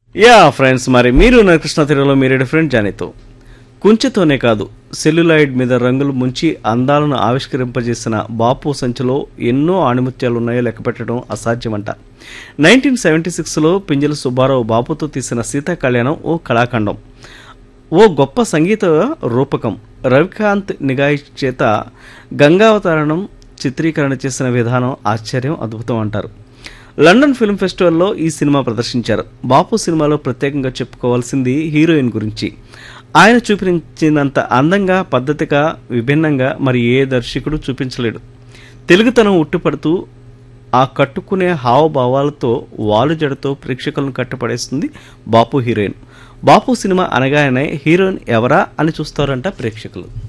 yeah friends మరి మీరు నా కృష్ణ తీరంలో మీరే డిఫరెంట్ జానీతో కుంచెతోనే కాదు సెల్యులాయిడ్ మీద రంగులు ముంచి అందాలను ఆవిష్కరింపజేసిన బాపు సంచిలో ఎన్నో ఆణిముత్యాలు ఉన్నాయో లెక్కపెట్టడం అసాధ్యమంట నైన్టీన్ సెవెంటీ సిక్స్లో పింజల సుబ్బారావు బాపుతో తీసిన సీతా కళ్యాణం ఓ కళాఖండం ఓ గొప్ప సంగీత రూపకం రవికాంత్ నిగాయ్ చేత గంగావతరణం చిత్రీకరణ చేసిన విధానం ఆశ్చర్యం అద్భుతం అంటారు లండన్ ఫిల్మ్ ఫెస్టివల్లో ఈ సినిమా ప్రదర్శించారు బాపు సినిమాలో ప్రత్యేకంగా చెప్పుకోవాల్సింది హీరోయిన్ గురించి ఆయన చూపించినంత అందంగా పద్ధతిగా విభిన్నంగా మరి ఏ దర్శకుడు చూపించలేడు తెలుగుతనం ఉట్టిపడుతూ ఆ కట్టుకునే హావభావాలతో వాలు జడతో ప్రేక్షకులను కట్టుపడేస్తుంది బాపు హీరోయిన్ బాపు సినిమా అనగానే హీరోయిన్ ఎవరా అని చూస్తారంట ప్రేక్షకులు